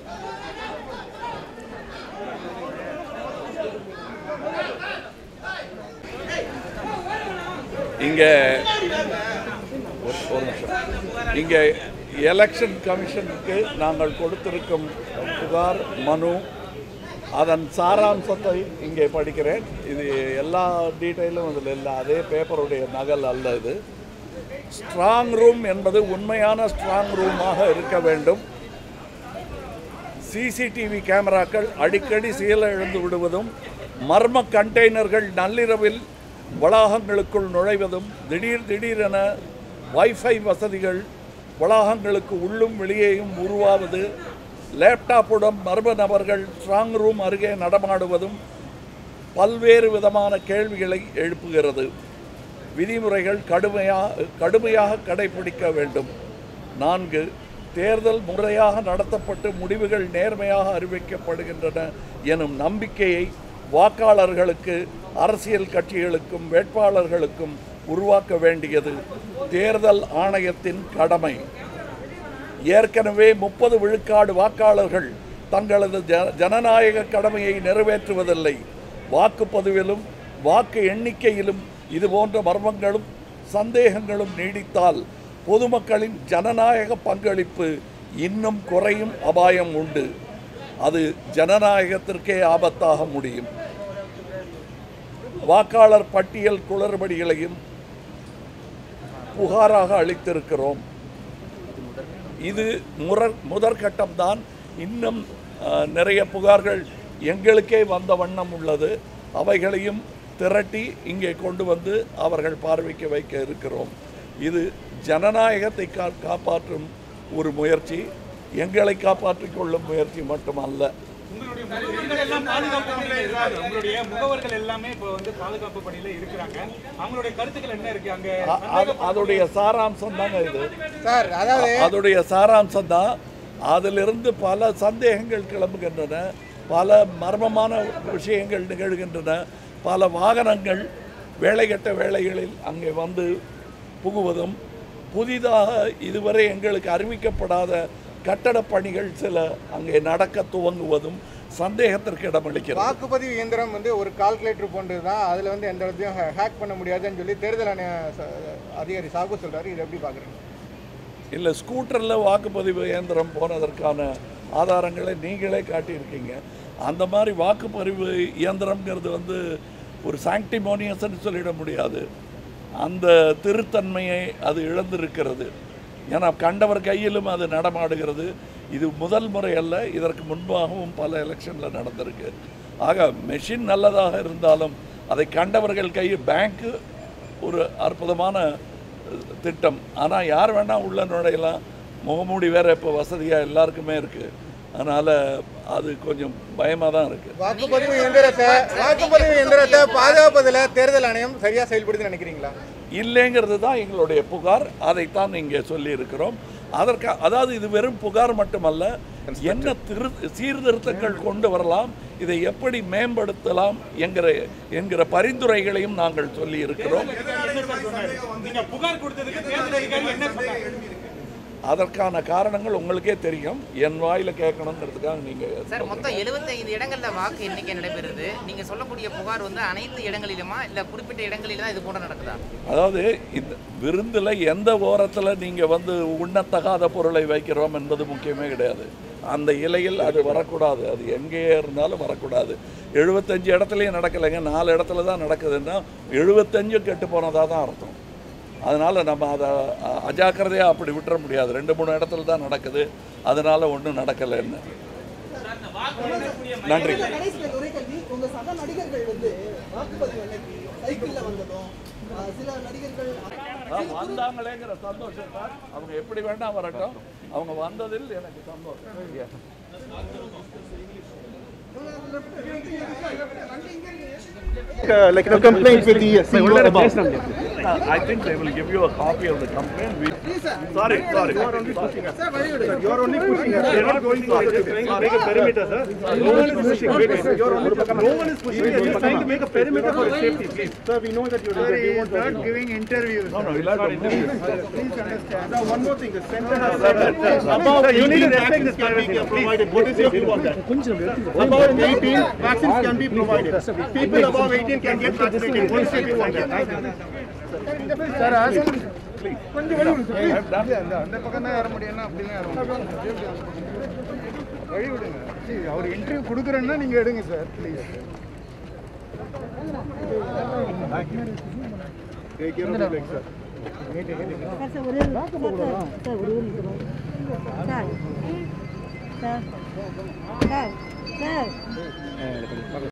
இங்கே ஒரு ஒரு நிமிஷம் இங்கே எலெக்ஷன் கமிஷனுக்கு நாங்கள் கொடுத்திருக்கும் புகார் மனு அதன் சாராம்சத்தை இங்கே படிக்கிறேன் இது எல்லா டீட்டெயிலும் இதில் இல்லை அதே பேப்பருடைய நகல் அல்ல இது ஸ்ட்ராங் ரூம் என்பது உண்மையான ஸ்ட்ராங் ரூமாக இருக்க வேண்டும் சிசிடிவி கேமராக்கள் அடிக்கடி செயலிழந்து விடுவதும் மர்ம கண்டெய்னர்கள் நள்ளிரவில் வளாகங்களுக்குள் நுழைவதும் திடீர் திடீரென வைஃபை வசதிகள் வளாகங்களுக்கு உள்ளும் வெளியேயும் உருவாவது லேப்டாப்புடன் மர்ம நபர்கள் ஸ்ட்ராங் ரூம் அருகே நடமாடுவதும் பல்வேறு விதமான கேள்விகளை எழுப்புகிறது விதிமுறைகள் கடுமையாக கடுமையாக கடைபிடிக்க வேண்டும் நான்கு தேர்தல் முறையாக நடத்தப்பட்டு முடிவுகள் நேர்மையாக அறிவிக்கப்படுகின்றன எனும் நம்பிக்கையை வாக்காளர்களுக்கு அரசியல் கட்சிகளுக்கும் வேட்பாளர்களுக்கும் உருவாக்க வேண்டியது தேர்தல் ஆணையத்தின் கடமை ஏற்கனவே முப்பது விழுக்காடு வாக்காளர்கள் தங்களது ஜ ஜனநாயக கடமையை நிறைவேற்றுவதில்லை வாக்குப்பதிவிலும் வாக்கு எண்ணிக்கையிலும் இதுபோன்ற மர்மங்களும் சந்தேகங்களும் நீடித்தால் பொதுமக்களின் ஜனநாயக பங்களிப்பு இன்னும் குறையும் அபாயம் உண்டு அது ஜனநாயகத்திற்கே ஆபத்தாக முடியும் வாக்காளர் பட்டியல் குளறுபடிகளையும் புகாராக அளித்திருக்கிறோம் இது முறர் முதற்கட்டம்தான் இன்னும் அஹ், நிறைய புகார்கள் எங்களுக்கே வந்த வண்ணம் உள்ளது அவைகளையும் திரட்டி இங்கே கொண்டு வந்து அவர்கள் பார்வைக்கு வைக்க இருக்கிறோம் இது ஜனநாயகத்தை கா காப்பாற்றும் ஒரு முயற்சி எங்களை காப்பாற்றிக் கொள்ளும் முயற்சி மட்டுமல்ல உங்களுடைய முகவர்கள் எல்லாம் பாதுகாப்பு பணியில இருக்காங்க உங்களுடைய முகவர்கள் எல்லாமே இப்போ வந்து பாதுகாப்பு பணியில இருக்கிறாங்க அவங்களுடைய கருத்துக்கள் என்ன இருக்கு அங்க அ- அது- அதோடைய சாராம்சம் தாங்க இது சார் அதாவது அதோடைய சாராம்சம் தான் அதிலிருந்து பல சந்தேகங்கள் கிளம்புகின்றன பல மர்மமான விஷயங்கள் நிகழ்கின்றன பல வாகனங்கள் வேலைகட்ட வேளைகளில் அங்கே வந்து புகுவதும் புதிதாக இதுவரை எங்களுக்கு அறிவிக்கப்படாத கட்டடப் பணிகள் சில அங்கே நடக்க துவங்குவதும் சந்தேகத்திற்கு இடமளிக்கிறது வாக்குப்பதிவு இயந்திரம் வந்து ஒரு கால்குலேட்டர் போன்றது தான் அதில் வந்து எந்த இடத்தையும் ஹேக் பண்ண முடியாதுன்னு சொல்லி தேர்தல் ஆணைய ச- அதிகாரி சாகு சொல்றாரு இது எப்படி பார்க்குறீங்க இல்லை ஸ்கூட்டரில் வாக்குப்பதிவு இயந்திரம் போனதற்கான ஆதாரங்களை நீங்களே காட்டியிருக்கீங்க அந்த மாதிரி வாக்குப்பதிவு இயந்திரம்ங்கிறது வந்து ஒரு சாங்டிமோனியஸ்ன்னு சொல்லிட முடியாது அந்த திருத்தன்மையை அது இழந்திருக்கிறது ஏன்னா கண்டவர் கையிலும் அது நடமாடுகிறது இது முதல் முறை அல்ல இதற்கு முன்பாகவும் பல எலெக்ஷனில் நடந்திருக்கு ஆக மெஷின் நல்லதாக இருந்தாலும் அதை கண்டவர்கள் கையில் பேங்க்கு ஒரு அற்புதமான திட்டம் ஆனால் யார் வேணால் உள்ள நுழையலாம் முகமூடி வேற இப்போ வசதியாக எல்லாருக்குமே இருக்குது அதனால் அது கொஞ்சம் பயமாக தான் இருக்குது வாக்குப்பதிவு இயந்திரத்தை வாக்குப்பதிவு இயந்திரத்தை பாதுகாப்பதில் தேர்தல் ஆணையம் சரியா செயல்படுதுன்னு நினைக்கிறீங்களா இல்லைங்கிறது தான் எங்களுடைய புகார் அதைத்தான் இங்கே சொல்லியிருக்கிறோம் அதற்கு அதாவது இது வெறும் புகார் மட்டுமல்ல என்ன திரு சீர்திருத்தங்கள் கொண்டு வரலாம் இதை எப்படி மேம்படுத்தலாம் என்கிற என்கிற பரிந்துரைகளையும் நாங்கள் சொல்லி இருக்கிறோம் என்ன சார் சொன்னாரு நீங்க புகார் கொடுத்ததுக்கு தேர்தல் அதிகாரி என்ன சொன்னாங்க அதற்கான காரணங்கள் உங்களுக்கே தெரியும் என் வாயில கேட்கணுங்கிறதுக்காக நீங்கள் சார் மொத்தம் 75 இடங்கள்ல வாக்கு எண்ணிக்கை நடைபெறுது நீங்க சொல்லக்கூடிய புகார் வந்து அனைத்து இடங்களிலுமா இல்ல குறிப்பிட்ட இடங்களில தான் இது போன்ற நடக்குதா அதாவது இந்த விருந்தில் எந்த ஓரத்தில் நீங்கள் வந்து உண்ணத்தகாத பொருளை வைக்கிறோம் என்பது முக்கியமே கிடையாது அந்த இலையில் அது வரக்கூடாது அது எங்கேயே இருந்தாலும் வரக்கூடாது எழுபத்தஞ்சு இடத்துலையும் நடக்கலைங்க நாலு இடத்துல தான் நடக்குதுன்னா எழுபத்தஞ்சும் கெட்டு போனதாக தான் அர்த்தம் அதனால் நம்ம அதை அ- அஜாக்கிரதையாக அப்படி விட்டுற முடியாது ரெண்டு மூணு இடத்துல தான் நடக்குது அதனால் ஒன்றும் நடக்கலைன்னு நன்றி இல்ல, கடைசியில ஒரே கேள்வி உங்க சக நடிகர்கள் வந்து வாக்குப்பதிவு அன்னைக்கு சைக்கிள்ல வந்ததும் அஹ், சில நடிகர்கள் அதான் வந்தாங்களேங்கிற சந்தோஷம் தான் அவங்க எப்படி வேணா வரட்டும் அவங்க வந்ததில் எனக்கு சந்தோஷம் uh, like a complaint with the CEO about I think they will give you a copy of the complaint. We- Please, sir. Sorry, sorry. Sir, வழி விடுங்க. You are only pushing us. We are not going to trying to make a perimeter, sir. No one is pushing. Wait, wait. You are only no one is pushing. We are trying to make a perimeter for safety, please. Sir, we know that you are you want not giving interviews. No, no, you'll have to move. Please understand. Now, one more thing. The center has above you need to respect this privacy. Provided. What is your view on that? Above 18, vaccines can be provided. People above 18 can get vaccinated. What is your view on that? Sir, ask. அந்த பக்கம் தான் ஏற முடியும்னா அப்படிலாம் ஏற முடியும் வழி விடுங்க See, அவர் இன்டர்வியூ கொடுக்குறேன்னா நீங்க எடுங்க சார் ப்ளீஸ் சார் ஒரே சார் சார் ஒரே ஒரு நிமிஷம் சார் சார் சார் சார்